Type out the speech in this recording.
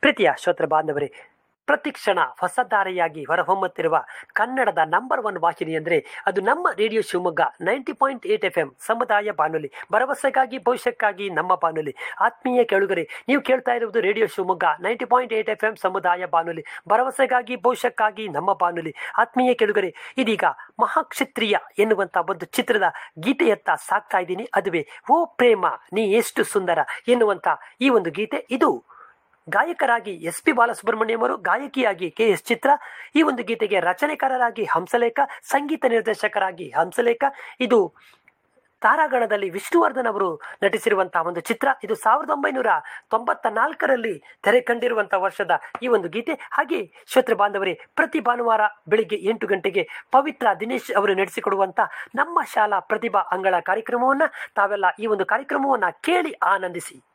ಪ್ರೀತಿಯ ಶ್ರೋತೃ ಬಾಂಧವರೇ ಪ್ರತಿಕ್ಷಣ ಹೊಸಧಾರೆಯಾಗಿ ಹೊರಹೊಮ್ಮುತ್ತಿರುವ ಕನ್ನಡದ ನಂಬರ್ ಒನ್ ವಾಹಿನಿ ಅಂದರೆ ಅದು ನಮ್ಮ radio Shivamogga ninety point eight F M ಸಮುದಾಯ ಬಾನುಲಿ ಭರವಸೆಗಾಗಿ ಭವಿಷ್ಯಕ್ಕಾಗಿ ನಮ್ಮ ಬಾನುಲಿ ಆತ್ಮೀಯ ಕೇಳುಗರೆ ನೀವು ಕೇಳ್ತಾ ಇರುವುದು radio Shivamogga ninety point eight F M ಸಮುದಾಯ ಬಾನುಲಿ ಭರವಸೆಗಾಗಿ ಭವಿಷ್ಯಕ್ಕಾಗಿ ನಮ್ಮ ಬಾನುಲಿ ಆತ್ಮೀಯ ಕೇಳುಗರೆ ಇದೀಗ ಮಹಾಕ್ಷತ್ರಿಯ ಎನ್ನುವಂಥ ಒಂದು ಚಿತ್ರದ ಗೀತೆಯತ್ತ ಸಾಕ್ತಾ ಇದ್ದೀನಿ ಅದುವೇ ಓ ಪ್ರೇಮ ನೀ ಎಷ್ಟು ಸುಂದರ ಎನ್ನುವಂಥ ಈ ಒಂದು ಗೀತೆ ಇದು ಗಾಯಕರಾಗಿ ಎಸ್ ಪಿ ಬಾಲಸುಬ್ರಹ್ಮಣ್ಯಂ ಅವರು ಗಾಯಕಿಯಾಗಿ ಕೆ ಎಸ್ ಚಿತ್ರ ಈ ಒಂದು ಗೀತೆಗೆ ರಚನೆಕಾರರಾಗಿ ಹಂಸಲೇಖ ಸಂಗೀತ ನಿರ್ದೇಶಕರಾಗಿ ಹಂಸಲೇಖ ಇದು ತಾರಾಗಣದಲ್ಲಿ ವಿಷ್ಣುವರ್ಧನ್ ಅವರು ನಟಿಸಿರುವಂತಹ ಒಂದು ಚಿತ್ರ ಇದು ಸಾವಿರದ ಒಂಬೈನೂರ ತೊಂಬತ್ತ ನಾಲ್ಕರಲ್ಲಿ ತೆರೆ ಕಂಡಿರುವಂತಹ ವರ್ಷದ ಈ ಒಂದು ಗೀತೆ ಹಾಗೆ ಶ್ರೋತೃ ಬಾಂಧವರೇ ಪ್ರತಿ ಭಾನುವಾರ ಬೆಳಿಗ್ಗೆ ಎಂಟು ಗಂಟೆಗೆ ಪವಿತ್ರ ದಿನೇಶ್ ಅವರು ನಡೆಸಿಕೊಡುವಂತ ನಮ್ಮ ಶಾಲಾ ಪ್ರತಿಭಾ ಅಂಗಳ ಕಾರ್ಯಕ್ರಮವನ್ನ ತಾವೆಲ್ಲ ಈ ಒಂದು ಕಾರ್ಯಕ್ರಮವನ್ನ ಕೇಳಿ ಆನಂದಿಸಿ